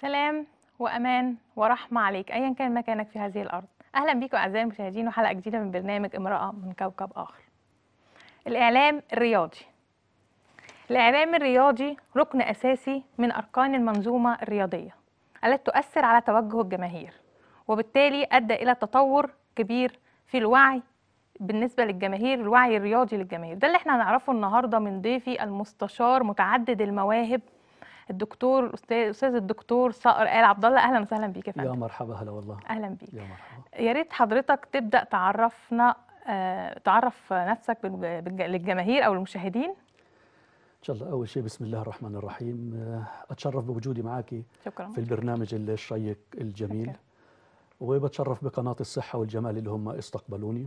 سلام وامان ورحمه عليك ايا كان مكانك في هذه الارض اهلا بيكم اعزائي المشاهدين وحلقه جديده من برنامج امراه من كوكب اخر الاعلام الرياضي الاعلام الرياضي ركن اساسي من اركان المنظومه الرياضيه التي تؤثر على توجه الجماهير وبالتالي ادى الى تطور كبير في الوعي بالنسبه للجماهير الوعي الرياضي للجماهير ده اللي احنا هنعرفه النهارده من ضيفي المستشار متعدد المواهب الدكتور الاستاذ الاستاذ الدكتور صقر آل عبد الله اهلا وسهلا بيك يا يا فندم مرحبا هلا والله اهلا بيك يا مرحبا يا ريت حضرتك تبدا تعرفنا آه، تعرف نفسك بالج- بالج- للجماهير او المشاهدين ان شاء الله اول شيء بسم الله الرحمن الرحيم آه، اتشرف بوجودي معك شكرا في البرنامج الشيق الجميل شكرا. وبتشرف بقناه الصحه والجمال اللي هم استقبلوني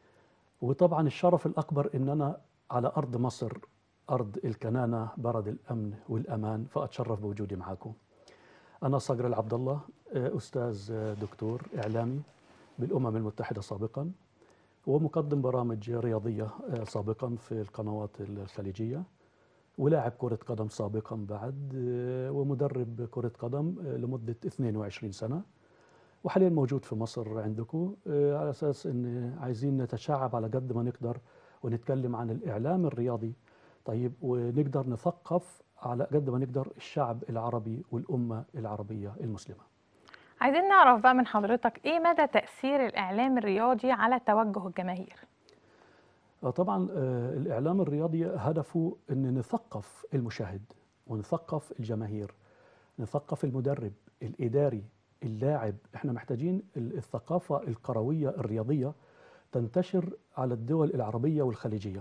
وطبعا الشرف الاكبر ان انا على ارض مصر ارض الكنانه بلد الامن والامان فاتشرف بوجودي معكم انا صقر العبد الله آه، استاذ آه، دكتور اعلامي بالامم المتحده سابقا ومقدم برامج رياضيه آه، سابقا في القنوات الخليجيه ولاعب كرة قدم سابقا بعد آه، ومدرب كرة قدم آه، لمدة 22 سنة وحاليا موجود في مصر عندكم آه، على أساس أن عايزين نتشعب على قد ما نقدر ونتكلم عن الإعلام الرياضي طيب ونقدر نثقف على قد ما نقدر الشعب العربي والأمة العربية المسلمة عايزين نعرف بقى من حضرتك ايه مدى تاثير الاعلام الرياضي على توجه الجماهير آه، طبعا آه، الإعلام الرياضي هدفه أن نثقف المشاهد ونثقف الجماهير نثقف المدرب الإداري اللاعب احنا محتاجين ال- الثقافة الكروية الرياضية تنتشر على الدول العربية والخليجية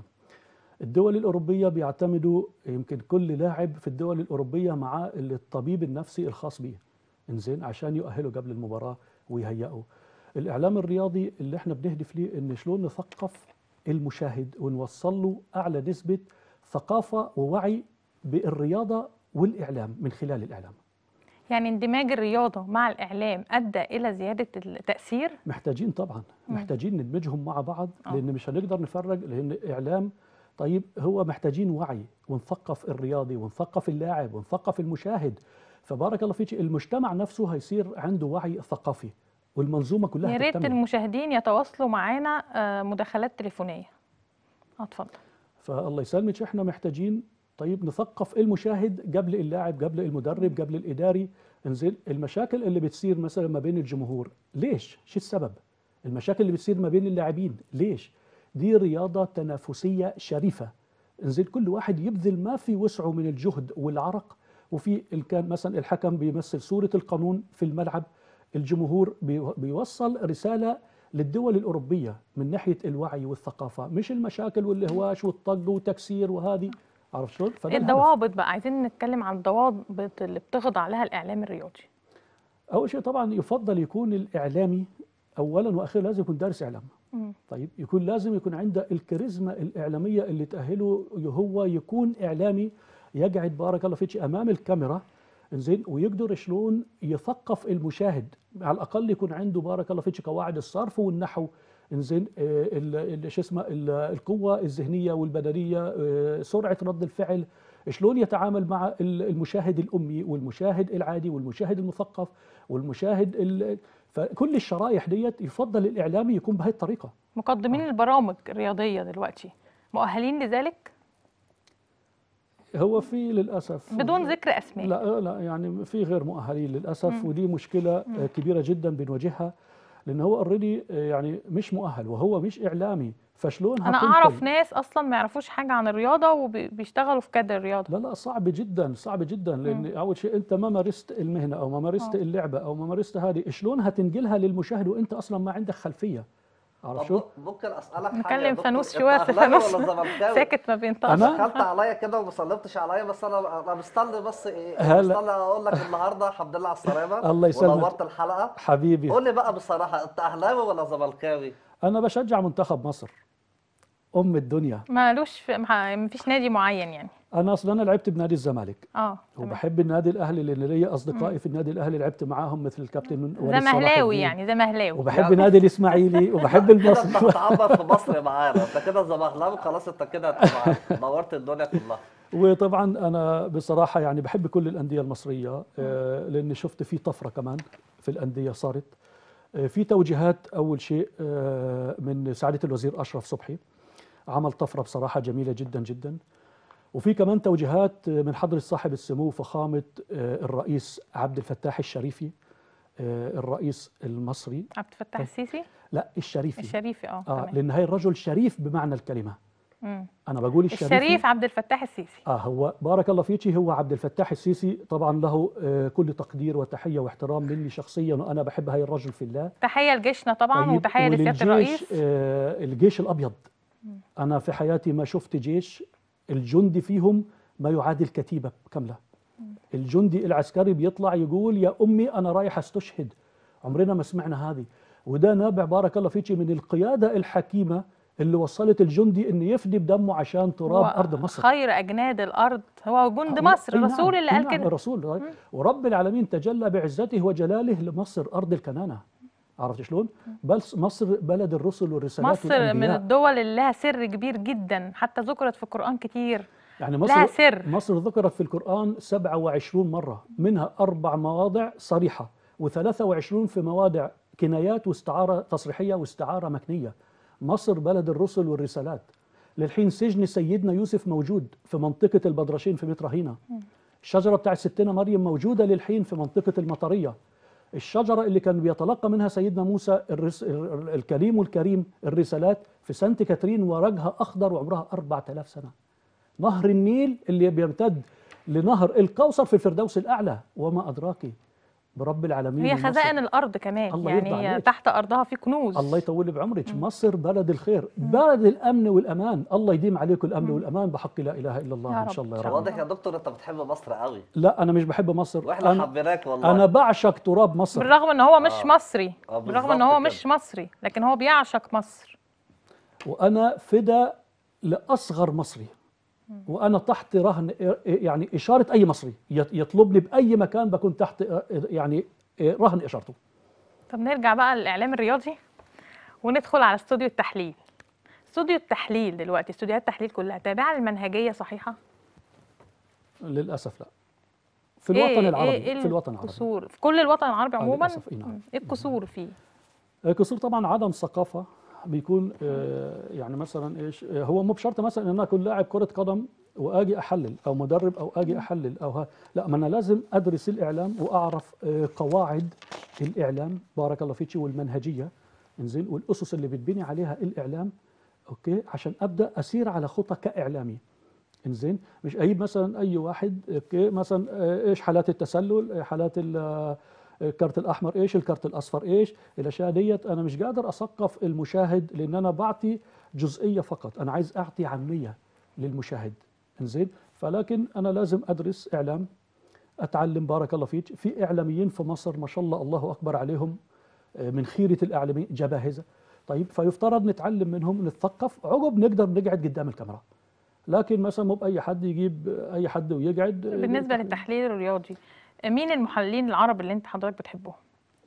الدول الأوروبية بيعتمدوا يمكن كل لاعب في الدول الأوروبية مع الطبيب النفسي الخاص به انزين عشان يؤهله قبل المباراة ويهيئه الإعلام الرياضي اللي احنا بنهدف ليه إن شلون نثقف المشاهد ونوصل له أعلى نسبة ثقافة ووعي بالرياضة والإعلام من خلال الإعلام يعني اندماج الرياضه مع الاعلام ادى الى زياده التاثير محتاجين طبعا مم. محتاجين ندمجهم مع بعض آه. لان مش هنقدر نفرق لان اعلام طيب هو محتاجين وعي ونثقف الرياضي ونثقف اللاعب ونثقف المشاهد فبارك الله فيك المجتمع نفسه هيصير عنده وعي ثقافي والمنظومه كلها يا ريت تكتمل المشاهدين يتواصلوا معانا آه، مداخلات تليفونيه اه اتفضل فالله يسلمك احنا محتاجين طيب نثقف المشاهد قبل اللاعب قبل المدرب قبل الاداري انزين المشاكل اللي بتصير مثلا ما بين الجمهور ليش شو السبب المشاكل اللي بتصير ما بين اللاعبين ليش دي رياضه تنافسيه شريفه انزين كل واحد يبذل ما في وسعه من الجهد والعرق وفي ال- كان مثلا الحكم بيمثل صوره القانون في الملعب الجمهور بي- بيوصل رساله للدول الأوروبية من ناحية الوعي والثقافة مش المشاكل والهواش والطق وتكسير وهذه عرفت شلون؟ فده الهدف. الضوابط بقى عايزين نتكلم عن الضوابط اللي بتخضع لها الاعلام الرياضي أول شيء طبعا يفضل يكون الإعلامي أولا وأخيرا لازم يكون دارس إعلام مم. طيب يكون لازم يكون عنده الكاريزما الإعلامية اللي تأهله هو يكون إعلامي يقعد بارك الله فيك أمام الكاميرا زين ويقدر شلون يثقف المشاهد على الأقل يكون عنده بارك الله فيك قواعد الصرف والنحو انزين آه، ال- ال- شو اسمه ال- القوة الذهنية والبدنية آه، سرعة رد الفعل شلون يتعامل مع ال- المشاهد الأمي والمشاهد العادي والمشاهد المثقف والمشاهد ال- فكل الشرائح ديت يفضل الإعلامي يكون بهذه الطريقة مقدمين البرامج الرياضيه دلوقتي مؤهلين لذلك هو في للاسف بدون ذكر اسماء لا لا يعني في غير مؤهلين للاسف مم. ودي مشكله مم. آه، كبيره جدا بنواجهها لان هو اوريدي يعني مش مؤهل وهو مش اعلامي فشلون انا هتنقل؟ اعرف ناس اصلا ما يعرفوش حاجه عن الرياضه وبيشتغلوا في كادر الرياضه لا لا صعب جدا صعب جدا لان مم. اول شيء انت ما مارست المهنه او ما مارست آه. اللعبه او ما مارست هذه شلون هتنقلها للمشاهد وانت اصلا ما عندك خلفيه عرفت شو طب ممكن اسالك حاجه يا نكلم دكتور؟ فانوس أنت شويه أصل أهلاوي فانوس ولا زملكاوي؟ ساكت ما بينطقش أنا؟ دخلت عليا كده وما سلمتش عليا بس انا انا مستني بس ايه هلا. مستني اقول لك النهارده الحمد لله على السلامه الله يسلمك. ونورت الحلقه حبيبي قول لي بقى بصراحه انت اهلاوي ولا زملكاوي؟ انا بشجع منتخب مصر ام الدنيا مالوش في ما فيش نادي معين يعني انا اصلا انا لعبت بنادي الزمالك اه تمام. وبحب النادي الاهلي لان ليا اصدقائي في النادي الاهلي لعبت معاهم مثل الكابتن وليد صلاح زمهلاوي الدين. يعني زمهلاوي وبحب يعني- نادي الاسماعيلي وبحب كده انت المصري هتعبر في مصر معانا انت كده زمهلاوي خلاص انت كده هتبقى معانا. نورت الدنيا كلها وطبعا انا بصراحه يعني بحب كل الانديه المصريه آه، لاني شفت في طفره كمان في الانديه صارت آه، في توجيهات اول شيء آه، من سعاده الوزير اشرف صبحي عمل طفره بصراحه جميله جدا جدا وفي كمان توجيهات من حضره صاحب السمو فخامه آه، الرئيس عبد الفتاح الشريفي آه، الرئيس المصري عبد الفتاح السيسي لا الشريفي الشريفي اه اه تمام لان هاي الرجل شريف بمعنى الكلمه مم. انا بقول الشريفي الشريف عبد الفتاح السيسي اه هو بارك الله فيك هو عبد الفتاح السيسي طبعا له آه كل تقدير وتحيه واحترام مني شخصيا وانا بحب هاي الرجل في الله تحيه لجيشنا طبعا طيب، وتحيه لسياده وللجيش، الرئيس آه الجيش الابيض انا في حياتي ما شفت جيش الجندي فيهم ما يعادل كتيبه كامله الجندي العسكري بيطلع يقول يا امي انا رايح استشهد عمرنا ما سمعنا هذه وده نابع بارك الله فيك من القياده الحكيمه اللي وصلت الجندي انه يفدي بدمه عشان تراب هو ارض مصر خير اجناد الارض هو جند آه، مصر أي نعم، الرسول اللي أي قال نعم، كده الرسول ورب العالمين تجلى بعزته وجلاله لمصر ارض الكنانه عرفت شلون؟ بل مصر بلد الرسل والرسالات مصر من والأنبياء. الدول اللي لها سر كبير جدا حتى ذكرت في القرآن كتير يعني لها مصر سر مصر ذكرت في القرآن 27 مرة منها أربع مواضع صريحة و23 في مواضع كنايات واستعارة تصريحية واستعارة مكنية مصر بلد الرسل والرسالات للحين سجن سيدنا يوسف موجود في منطقة البدرشين في بيت رهينة الشجرة بتاعت ستنا مريم موجودة للحين في منطقة المطرية الشجرة اللي كان بيتلقى منها سيدنا موسى الرس... ال- الكريم والكريم الرسالات في سانت كاترين ورقها أخضر وعمرها 4000 سنة نهر النيل اللي بيمتد لنهر الكوثر في الفردوس الأعلى وما أدراك برب العالمين هي مصر. خزائن الأرض كمان الله يرضى يعني هي عليك. تحت أرضها في كنوز الله يطول بعمرك مصر بلد الخير بلد الأمن والأمان الله يديم عليكم الأمن والأمان بحق لا إله إلا الله يا إن رب، شاء الله يا إن شاء رب الله. واضح يا دكتور انت بتحب مصر قوي لا أنا مش بحب مصر واحنا أنا, حبيناك والله أنا بعشق تراب مصر بالرغم ان هو مش آه. مصري آه، بالرغم ان بالظبط هو كده. مش مصري لكن هو بيعشق مصر وأنا فدا لأصغر مصري وأنا تحت رهن يعني إشارة أي مصري يط- يطلبني بأي مكان بكون تحت يعني رهن إشارته طب نرجع بقى للإعلام الرياضي وندخل على استوديو التحليل استوديو التحليل دلوقتي استوديوهات التحليل كلها تابعة للمنهجية صحيحة للأسف لا في الوطن العربي في الوطن العربي القصور في كل الوطن العربي آه، عموما للأسف، إي نعم. مم. ايه القصور فيه قصور طبعا عدم ثقافه بيكون آه، يعني مثلا ايش آه، هو مو بشرط مثلا ان انا اكون لاعب كره قدم واجي احلل او مدرب او اجي احلل او ها لا ما انا لازم ادرس الاعلام واعرف آه، قواعد الاعلام بارك الله فيك والمنهجيه انزين والاسس اللي بتبني عليها الاعلام اوكي عشان ابدا اسير على خطى كاعلامي انزين مش اجيب مثلا اي واحد اوكي مثلا آه، ايش حالات التسلل آه، حالات ال- آه، الكارت الاحمر ايش الكارت الاصفر ايش الاشياء ديت انا مش قادر اثقف المشاهد لان انا بعطي جزئيه فقط انا عايز اعطي عاميه للمشاهد انزين فلكن انا لازم ادرس اعلام اتعلم بارك الله فيك في اعلاميين في مصر ما شاء الله الله اكبر عليهم آه، من خيره الاعلاميين جباهزه طيب فيفترض نتعلم منهم نتثقف عقب نقدر نقعد قدام الكاميرا لكن مثلا مو باي حد يجيب اي حد ويقعد بالنسبة للتحليل الرياضي مين المحللين العرب اللي انت حضرتك بتحبهم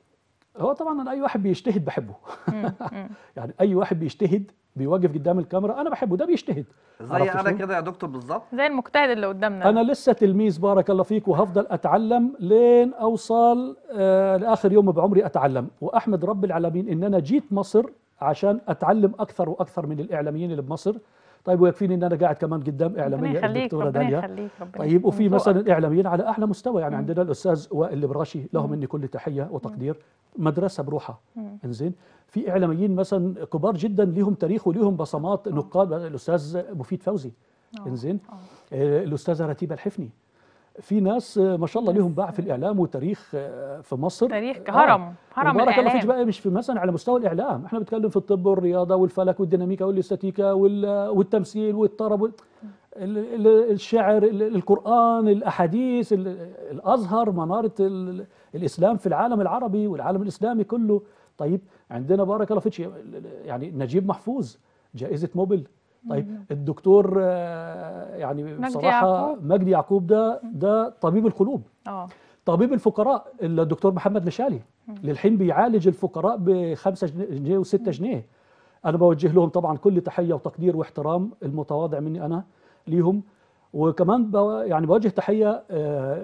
هو طبعا انا اي واحد بيجتهد بحبه مم. مم. يعني اي واحد بيجتهد بيوقف قدام الكاميرا انا بحبه ده بيجتهد زي عرفت انا شلون؟ كده يا دكتور بالظبط زي المجتهد اللي قدامنا انا لسه تلميذ بارك الله فيك وهفضل اتعلم لين اوصل آه لاخر يوم بعمري اتعلم واحمد رب العالمين ان انا جيت مصر عشان اتعلم اكثر واكثر من الاعلاميين اللي بمصر طيب ويكفيني ان انا قاعد كمان قدام ربنا اعلاميه يخليك الدكتوره ربنا داليا يخليك ربنا طيب وفي يرزقك. مثلا اعلاميين على اعلى مستوى يعني عندنا الاستاذ وائل البراشي له مني كل تحيه وتقدير مدرسه بروحها مم. انزين في اعلاميين مثلا كبار جدا ليهم تاريخ وليهم بصمات نقاد الاستاذ مفيد فوزي آه. انزين آه. آه، الاستاذه رتيبه الحفني في ناس آه، ما شاء الله ليهم باع في الاعلام وتاريخ آه، في مصر تاريخ آه. هرم هرم وبارك الله فيك الإعلام بقى مش في مثلا على مستوى الاعلام احنا بنتكلم في الطب والرياضه والفلك والديناميكا والاستاتيكا وال- والتمثيل والطرب وال- ال- ال- الشعر ال- القران الاحاديث ال- الازهر مناره ال- الاسلام في العالم العربي والعالم الاسلامي كله طيب عندنا بارك الله فيك يعني نجيب محفوظ جائزه موبل طيب الدكتور آه، يعني بصراحه يعقوب. مجدي يعقوب ده ده طبيب القلوب اه طبيب الفقراء الدكتور محمد مشالي للحين بيعالج الفقراء بخمسة جنيه وستة جنيه أنا بوجه لهم طبعا كل تحية وتقدير واحترام المتواضع مني أنا ليهم وكمان بو- يعني بوجه تحيه آه،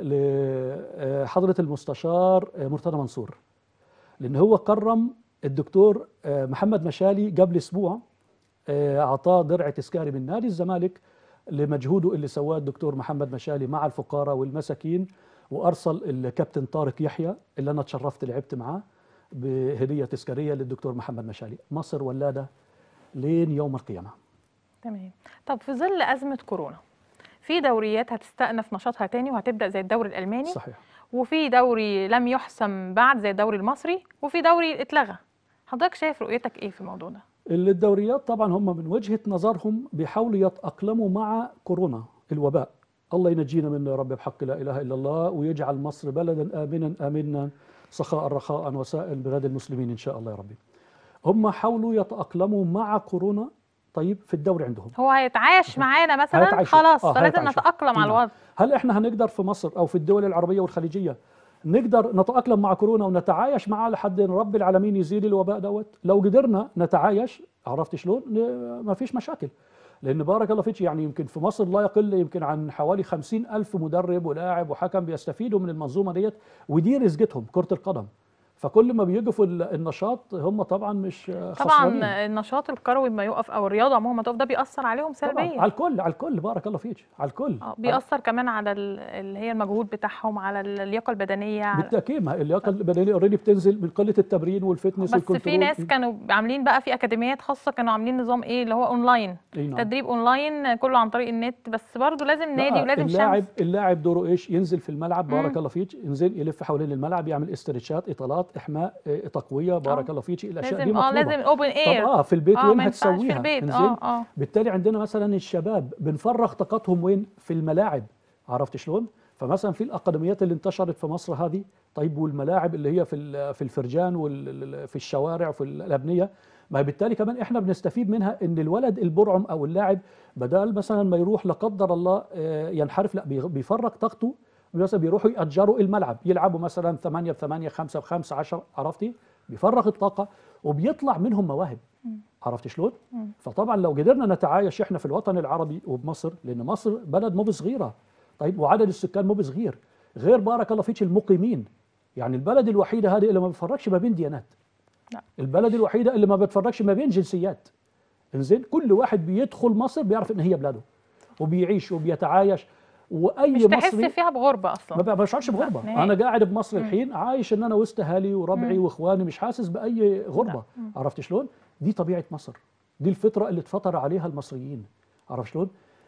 لحضره المستشار آه، مرتضى منصور لان هو كرم الدكتور آه، محمد مشالي قبل اسبوع آه، اعطاه درع تذكاري من نادي الزمالك لمجهوده اللي سواه الدكتور محمد مشالي مع الفقراء والمساكين وارسل الكابتن طارق يحيى اللي انا اتشرفت لعبت معاه بهديه تذكاريه للدكتور محمد مشالي مصر ولاده لين يوم القيامه تمام طب في ظل ازمه كورونا في دوريات هتستأنف نشاطها تاني وهتبدأ زي الدوري الألماني صحيح وفي دوري لم يحسم بعد زي الدوري المصري وفي دوري اتلغى حضرتك شايف رؤيتك ايه في الموضوع ده الدوريات طبعا هم من وجهة نظرهم بيحاولوا يتأقلموا مع كورونا الوباء الله ينجينا منه يا رب بحق لا إله إلا الله ويجعل مصر بلدا آمنا آمنا سخاء رخاء وسائر بلاد المسلمين إن شاء الله يا ربي هم حاولوا يتأقلموا مع كورونا طيب في الدوري عندهم هو هيتعايش معانا مثلا هيتعايشوا. خلاص آه، فلازم هيتعايشوا. نتأقلم على نعم. الوضع هل احنا هنقدر في مصر او في الدول العربيه والخليجيه نقدر نتاقلم مع كورونا ونتعايش معاه لحد ان رب العالمين يزيل الوباء دوت لو قدرنا نتعايش عرفت شلون ن- ما فيش مشاكل لان بارك الله فيك يعني يمكن في مصر لا يقل يمكن عن حوالي خمسين ألف مدرب ولاعب وحكم بيستفيدوا من المنظومه ديت ودي رزقتهم كره القدم فكل ما بيقفوا ال- النشاط هم طبعا مش خسرانين. طبعا النشاط الكروي ما يقف او الرياضه عموما ما تقف ده بيأثر عليهم طبعا سلبيا على الكل على الكل بارك الله فيك على الكل اه بيأثر كمان على ال- اللي هي المجهود بتاعهم على اللياقه البدنيه على بالتاكيد ما اللياقه البدنيه اوريدي بتنزل من قله التمرين والفتنس بس والكنترول في ناس كانوا عاملين بقى في اكاديميات خاصه كانوا عاملين نظام ايه اللي هو اونلاين أي نعم. تدريب اونلاين كله عن طريق النت بس برضه لازم نادي لا، ولازم اللاعب شمس اللاعب دوره ايش ينزل في الملعب بارك مم. الله فيك ينزل يلف حوالين الملعب يعمل استرتشات اطالات احماء آه، تقويه بارك آه. الله فيك الاشياء دي لازم اه مطلوبه لازم اوبن طب اير اه في البيت اه وين ما ينفعش هتسويها في البيت إنزين؟ اه اه بالتالي عندنا مثلا الشباب بنفرغ طاقتهم وين في الملاعب عرفت شلون فمثلا في الاكاديميات اللي انتشرت في مصر هذه طيب والملاعب اللي هي في ال- في الفرجان وفي الشوارع وفي الابنيه ما هي بالتالي كمان احنا بنستفيد منها ان الولد البرعم او اللاعب بدل مثلا ما يروح لا قدر الله آه، ينحرف لا بيغ- بيفرغ طاقته مثلا بيروحوا يأجروا الملعب يلعبوا مثلا 8 ب 8 5 ب 5 10 عرفتي بيفرغ الطاقه وبيطلع منهم مواهب عرفت شلون؟ مم. فطبعا لو قدرنا نتعايش احنا في الوطن العربي وبمصر لان مصر بلد مو بصغيره طيب وعدد السكان مو بصغير غير بارك الله فيك المقيمين يعني البلد الوحيده هذه اللي ما بتفرقش ما بين ديانات لا. البلد الوحيده اللي ما بتفرقش ما بين جنسيات انزين كل واحد بيدخل مصر بيعرف ان هي بلده وبيعيش وبيتعايش واي مش تحس مصري فيها بغربه ما اصلا بقى- بشعرش بغربه نهائي. انا قاعد بمصر الحين عايش ان انا وسط اهلي وربعي مم. واخواني مش حاسس باي غربه لا. مم. عرفت شلون دي طبيعه مصر دي الفطره اللي اتفطر عليها المصريين عرفت شلون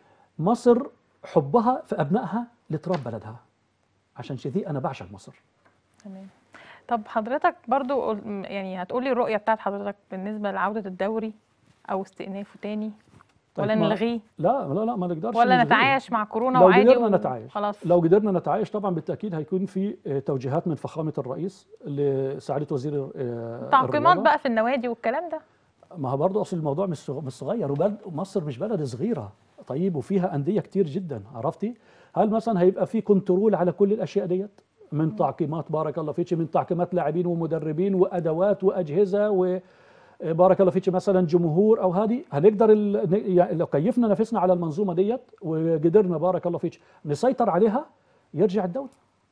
مصر حبها في ابنائها لتراب بلدها عشان كذي انا بعشق مصر تمام طب حضرتك برضو قول- م- يعني هتقولي الرؤيه بتاعت حضرتك بالنسبه لعوده الدوري او استئنافه تاني طيب ولا ما- نلغيه لا لا لا ما نقدرش ولا نلغيه. نتعايش مع كورونا لو وعادي قدرنا نتعايش خلاص لو قدرنا نتعايش طبعا بالتاكيد هيكون في آه، توجيهات من فخامه الرئيس لسعاده وزير آه، تعقيمات الرياضة. بقى في النوادي والكلام ده ما هو برضه اصل الموضوع مش صغ- مش صغير وبلد مصر مش بلد صغيره طيب وفيها انديه كتير جدا عرفتي هل مثلا هيبقى في كنترول على كل الاشياء ديت من تعقيمات بارك الله فيك من تعقيمات لاعبين ومدربين وادوات واجهزه وبارك الله فيك مثلا جمهور او هذه هنقدر ال... ن- يعني لو كيفنا نفسنا على المنظومه ديت وقدرنا بارك الله فيك نسيطر عليها يرجع الدوري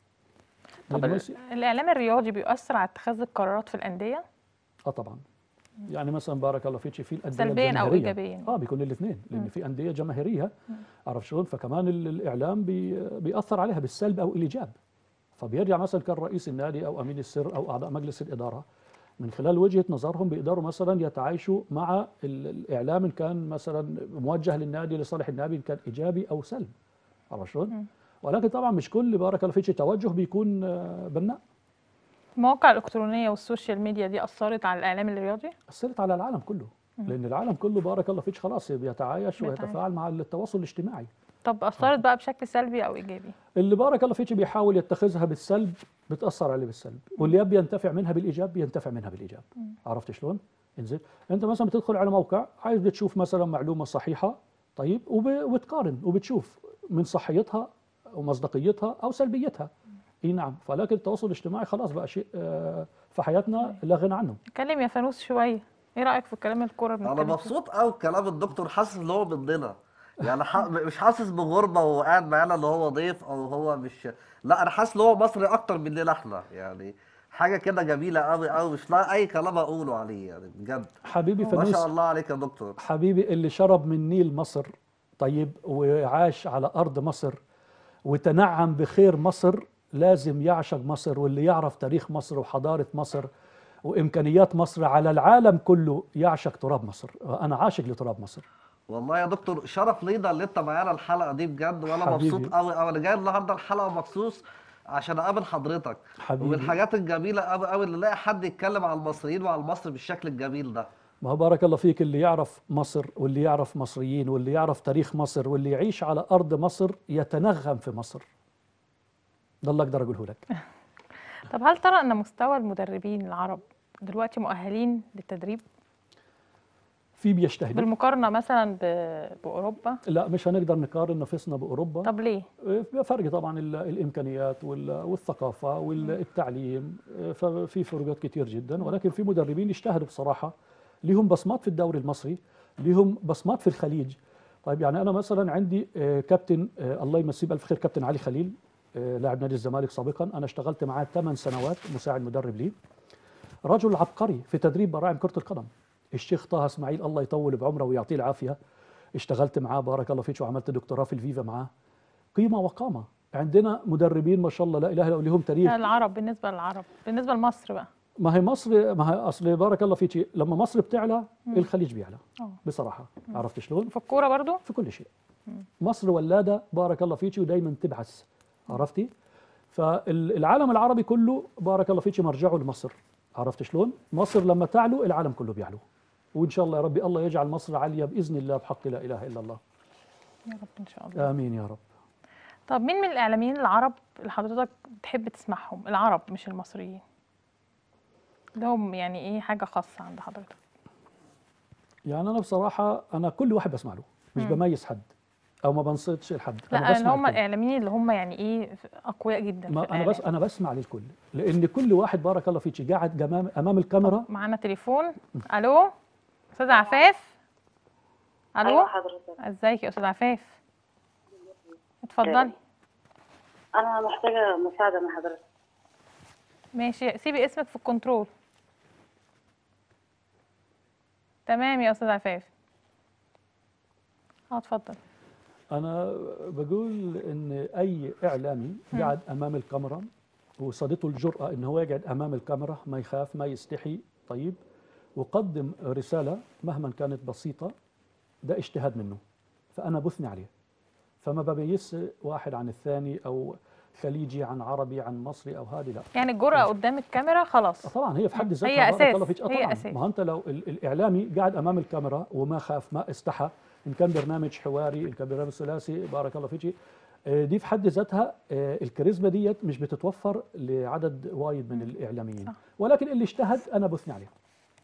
طب لأنه ال- يس- الاعلام الرياضي بيؤثر على اتخاذ القرارات في الانديه اه طبعا يعني مثلا بارك الله فيك في الانديه سلبياً أو الجماهيرية. إيجابياً. اه بيكون الاثنين لان مم. في انديه جماهيريه عرف شلون فكمان ال- الاعلام بي بياثر عليها بالسلب او الايجاب فبيرجع مثلا كان رئيس النادي او امين السر او اعضاء مجلس الاداره من خلال وجهه نظرهم بيقدروا مثلا يتعايشوا مع ال- الاعلام ان كان مثلا موجه للنادي لصالح النادي ان كان ايجابي او سلب عرف شلون؟ مم. ولكن طبعا مش كل بارك الله فيك توجه بيكون آه، بناء المواقع الالكترونيه والسوشيال ميديا دي اثرت على الاعلام الرياضي اثرت على العالم كله لان العالم كله بارك الله فيك خلاص بيتعايش بيتعايش. ويتفاعل مع التواصل الاجتماعي طب اثرت بقى بشكل سلبي او ايجابي اللي بارك الله فيك بيحاول يتخذها بالسلب بتاثر عليه بالسلب واللي يبي ينتفع منها بالايجاب بينتفع منها بالايجاب عرفت شلون انزين انت مثلا بتدخل على موقع عايز بتشوف مثلا معلومه صحيحه طيب وب... وتقارن وبتشوف من صحيتها ومصداقيتها او سلبيتها اي نعم فلكن التواصل الاجتماعي خلاص بقى شيء آه، في حياتنا لا غنى عنه اتكلم يا فانوس شويه ايه رايك في الكلام الكوره انا بنتكلم فيه؟ مبسوط قوي بكلام الدكتور حاسس ان هو ضدنا يعني ح... مش حاسس بغربه وهو قاعد معانا اللي هو ضيف او هو مش لا انا حاسس ان هو مصري اكتر مننا احنا يعني حاجه كده جميله قوي قوي مش لا اي كلام اقوله عليه يعني بجد حبيبي ما فانوس شاء الله عليك يا دكتور حبيبي اللي شرب من نيل مصر طيب وعاش على أرض مصر وتنعم بخير مصر لازم يعشق مصر واللي يعرف تاريخ مصر وحضارة مصر وإمكانيات مصر على العالم كله يعشق تراب مصر أنا عاشق لتراب مصر والله يا دكتور شرف لينا اللي انت معانا الحلقه دي بجد وانا حبيبي. مبسوط قوي قوي انا جاي النهارده الحلقه مخصوص عشان اقابل حضرتك حبيبي. ومن الحاجات الجميله قوي قوي اللي الاقي حد يتكلم عن المصريين وعن مصر بالشكل الجميل ده ما هو بارك الله فيك اللي يعرف مصر واللي يعرف مصريين واللي يعرف تاريخ مصر واللي يعيش على أرض مصر يتنغم في مصر ده اللي أقدر أقوله لك طب هل ترى ان مستوى المدربين العرب دلوقتي مؤهلين للتدريب في بيجتهدوا بالمقارنه مثلا ب- باوروبا لا مش هنقدر نقارن نفسنا بأوروبا طب ليه في فرق طبعا ال- الامكانيات وال- والثقافه والتعليم ففي فروقات كتير جدا ولكن في مدربين يجتهدوا بصراحه لهم بصمات في الدوري المصري لهم بصمات في الخليج طيب يعني انا مثلا عندي آه، كابتن آه، الله يمسيه بالف خير كابتن علي خليل آه، لاعب نادي الزمالك سابقا انا اشتغلت معاه 8 سنوات مساعد مدرب لي رجل عبقري في تدريب براعم كره القدم الشيخ طه اسماعيل الله يطول بعمره ويعطيه العافيه اشتغلت معاه بارك الله فيك وعملت دكتوراه في الفيفا معاه قيمه وقامه عندنا مدربين ما شاء الله لا اله الا الله لهم تاريخ العرب بالنسبه للعرب بالنسبه لمصر بقى ما هي مصر ما هي اصل بارك الله فيك لما مصر بتعلى الخليج بيعلى اه بصراحه عرفت شلون في الكوره برضو في كل شيء مصر ولاده بارك الله فيك ودايما تبحث عرفتي فالعالم العربي كله بارك الله فيك مرجعه لمصر عرفت شلون مصر لما تعلو العالم كله بيعلو وان شاء الله يا ربي الله يجعل مصر عاليه باذن الله بحق لا اله الا الله يا رب ان شاء الله امين يا رب طب مين من الاعلاميين العرب اللي حضرتك بتحب تسمعهم العرب مش المصريين لهم يعني ايه حاجه خاصه عند حضرتك يعني انا بصراحه انا كل واحد بسمع له مش بميز حد او ما بنصتش لحد لا انا ان بسمع هم الكل. الاعلاميين اللي هم يعني ايه اقوياء جدا في ما انا بس الإعلام. انا بسمع للكل لان كل واحد بارك الله فيك قاعد امام امام الكاميرا معانا تليفون الو استاذ عفاف الو ايوه حضرتك ازيك يا استاذ عفاف اتفضلي انا محتاجه مساعده من حضرتك ماشي سيبي اسمك في الكنترول تمام يا استاذ عفاف اه اتفضل انا بقول ان اي اعلامي قاعد امام الكاميرا وصادته الجرأة ان هو يقعد امام الكاميرا ما يخاف ما يستحي طيب وقدم رسالة مهما كانت بسيطة ده اجتهاد منه فانا بثني عليه فما بميز واحد عن الثاني او خليجي عن عربي عن مصري او هذه لا يعني الجرأة قدام الكاميرا خلاص طبعا هي في حد ذاتها هي بارك أساس، الله فيك. آه هي طبعا أساس. ما هو انت لو ال- الاعلامي قاعد امام الكاميرا وما خاف ما استحى ان كان برنامج حواري ان كان برنامج ثلاثي بارك الله فيك آه، دي في حد ذاتها آه، الكاريزما ديت مش بتتوفر لعدد وايد من الاعلاميين صح. ولكن اللي اجتهد انا بثني عليه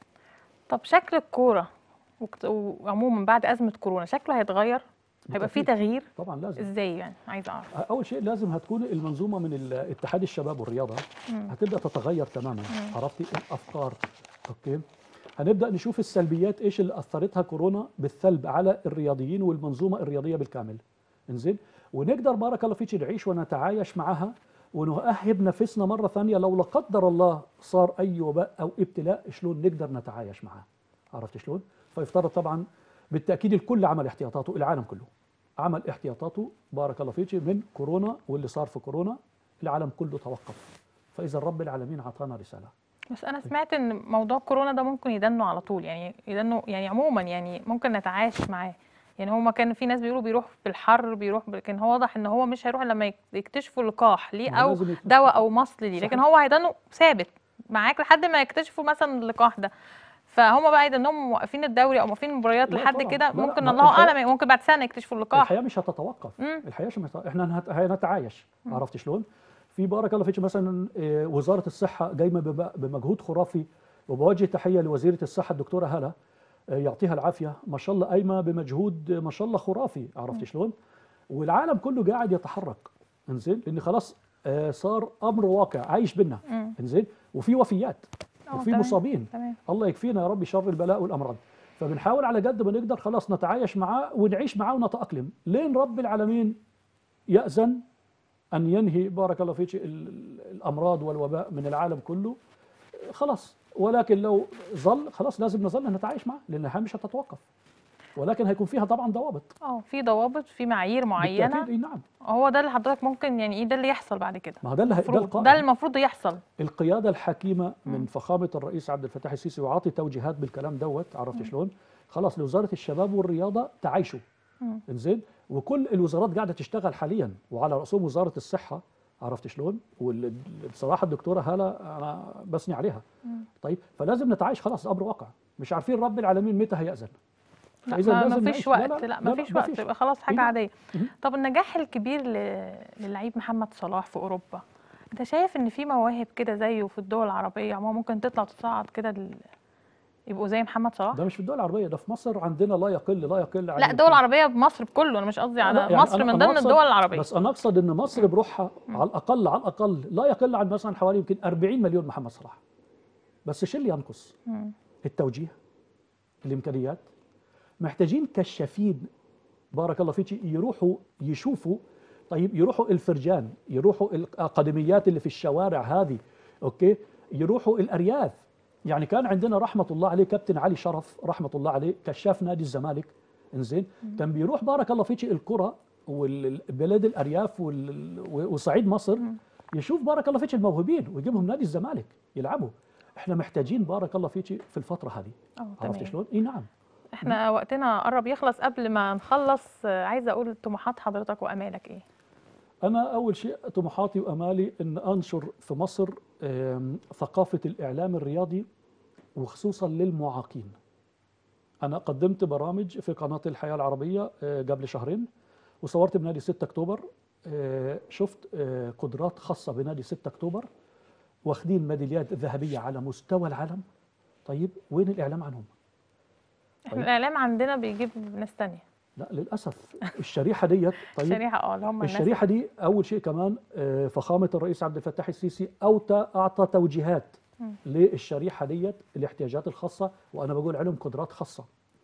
طب شكل الكورة وكت- وعموما بعد أزمة كورونا شكله هيتغير هيبقى فيه بالتأكيد. تغيير طبعا لازم ازاي يعني عايزة اعرف اول شيء لازم هتكون المنظومه من ال- اتحاد الشباب والرياضه هتبدا تتغير تماما عرفتي الافكار اوكي هنبدا نشوف السلبيات ايش اللي اثرتها كورونا بالسلب على الرياضيين والمنظومه الرياضيه بالكامل انزين ونقدر بارك الله فيك نعيش ونتعايش معها ونؤهب نفسنا مره ثانيه لو لا قدر الله صار اي وباء او ابتلاء شلون نقدر نتعايش معها عرفت شلون فيفترض طبعا بالتاكيد الكل عمل احتياطاته العالم كله عمل احتياطاته بارك الله فيك من كورونا واللي صار في كورونا العالم كله توقف فاذا رب العالمين اعطانا رساله بس انا سمعت ان موضوع كورونا ده ممكن يدنوا على طول يعني يدنوا يعني عموما يعني ممكن نتعايش معاه يعني هما كان في ناس بيقولوا بيروح بالحر بيروح لكن هو واضح ان هو مش هيروح لما يك- يكتشفوا لقاح ليه ما هو او لازم يكون- دواء او مصل ليه لكن صحيح. هو هيدنوا ثابت معاك لحد ما يكتشفوا مثلا اللقاح ده فهم بقى يدنهم موقفين الدوري او موقفين المباريات لا لحد طبعاً. كده لا لا، ممكن ما الله الحقيقة- اعلم ممكن بعد سنه يكتشفوا اللقاح الحياه مش هتتوقف مم. الحياه مش هت... احنا هنت- هنتعايش عرفت شلون في بارك الله فيك مثلا آه، وزاره الصحه قايمه بم- بمجهود خرافي وبوجه تحيه لوزيره الصحه الدكتوره هلا آه، يعطيها العافيه ما شاء الله قايمه بمجهود آه، ما شاء الله خرافي عرفت شلون والعالم كله قاعد يتحرك انزين لان خلاص آه، صار امر واقع عايش بينا مم. انزين وفي وفيات آه، وفي تمام، مصابين تمام الله يكفينا يا رب شر البلاء والامراض فبنحاول على قد ما نقدر خلاص نتعايش معاه ونعيش معاه ونتأقلم لين رب العالمين يأذن أن ينهي بارك الله فيك ال- ال- الأمراض والوباء من العالم كله خلاص ولكن لو ظل خلاص لازم نظل نتعايش معاه لأنها مش هتتوقف ولكن هيكون فيها طبعا ضوابط اه في ضوابط في معايير معينه بالتأكيد إي نعم هو ده اللي حضرتك ممكن يعني ايه ده اللي يحصل بعد كده ما هو ده اللي هي- ده المفروض القائم ده المفروض يحصل القيادة الحكيمة من فخامة الرئيس عبد الفتاح السيسي وعاطي توجيهات بالكلام دوت عرفت شلون؟ خلاص لوزارة الشباب والرياضة تعايشوا مم. انزين وكل الوزارات قاعدة تشتغل حاليا وعلى رأسهم وزارة الصحة عرفت شلون؟ وبصراحة الدكتورة هالة أنا بثني عليها طيب فلازم نتعايش خلاص أمر واقع مش عارفين رب العالمين متى هيأذن لا فإذا ما لازم فيش نعيش. وقت لا، لا, لا، لا لا، ما فيش ما وقت فيش. يبقى خلاص حاجه نعم. عاديه مهم. طب النجاح الكبير ل- للعيب محمد صلاح في اوروبا انت شايف ان في مواهب كده زيه في الدول العربيه عموما ممكن تطلع تصعد كده ال- يبقوا زي محمد صلاح ده مش في الدول العربية ده في مصر عندنا لا يقل لا يقل عن لا الدول العربيه بمصر بكله انا مش قصدي على لا، يعني مصر أنا- من أنا ضمن أقصد- الدول العربيه بس انا اقصد ان مصر بروحها على الاقل على الاقل لا يقل عن مثلا حوالي يمكن 40 مليون محمد صلاح بس شو اللي ينقص؟ مم. التوجيه الامكانيات محتاجين كشافين بارك الله فيك يروحوا يشوفوا طيب يروحوا الفرجان يروحوا الاكاديميات اللي في الشوارع هذه اوكي يروحوا الارياف يعني كان عندنا رحمه الله عليه كابتن علي شرف رحمه الله عليه كشاف نادي الزمالك انزين كان بيروح بارك الله فيك القرى والبلاد الارياف وال- وصعيد مصر يشوف بارك الله فيك الموهوبين ويجيبهم نادي الزمالك يلعبوا احنا محتاجين بارك الله فيك في الفتره هذه اه عرفت تمام شلون؟ اي نعم احنا وقتنا قرب يخلص قبل ما نخلص آه، عايزه اقول طموحات حضرتك وامالك ايه أنا أول شيء طموحاتي وأمالي أن أنشر في مصر آم، ثقافة الإعلام الرياضي وخصوصا للمعاقين أنا قدمت برامج في قناة الحياة العربية آه، قبل شهرين وصورت بنادي 6 أكتوبر آه، شفت آه، قدرات خاصة بنادي 6 أكتوبر واخدين ميداليات ذهبية على مستوى العالم طيب وين الإعلام عنهم؟ احنا طيب. الاعلام عندنا بيجيب ناس تانية لا للأسف الشريحة ديت طيب الشريحه اه اللي هم الناس الشريحه دي اول شيء كمان آه، فخامه الرئيس عبد الفتاح السيسي اوتى اعطى توجيهات مم. للشريحه ديت الاحتياجات الخاصه وانا بقول عليهم قدرات خاصه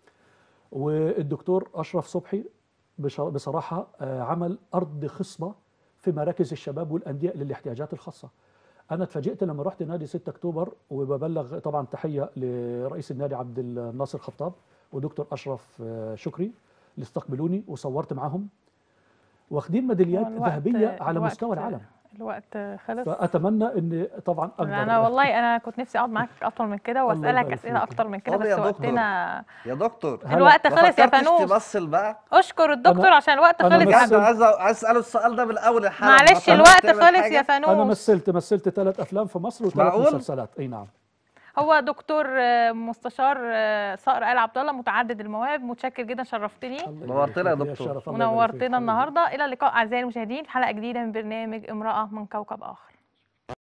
والدكتور اشرف صبحي بش- بصراحه آه، عمل ارض خصبه في مراكز الشباب والانديه للاحتياجات الخاصه انا اتفاجئت لما رحت نادي 6 اكتوبر وببلغ طبعا تحيه لرئيس النادي عبد الناصر خطاب ودكتور اشرف آه، شكري اللي استقبلوني وصورت معاهم واخدين ميداليات هو الوقت- ذهبيه على الوقت- مستوى العالم الوقت خلص فاتمنى ان طبعا اقدر انا والله انا كنت نفسي اقعد معاك اكتر من كده الله واسالك يبارك اسئله فيك. اكتر من كده طب بس يا دكتور. وقتنا يا دكتور هلا. الوقت ما خلص يا فكرتش فانوس تمثل بقى اشكر الدكتور أنا- عشان الوقت أنا خلص مش- بجد يا عايز عايز اساله السؤال ده من اول الحلقه معلش ما تعرفش الوقت تعمل خلص حاجة؟ يا انا فانوس مثلت مثلت ثلاث افلام في مصر وثلاث معقول؟ مسلسلات اي نعم هو دكتور آه، مستشار آه، صقر آل عبد الله متعدد المواهب متشكر جدا شرفتني الله يبارك نورتنا يا فيك. دكتور. شرف. الله يبارك فيك. ونورتنا النهارده الى اللقاء اعزائي المشاهدين في حلقه جديده من برنامج امراه من كوكب اخر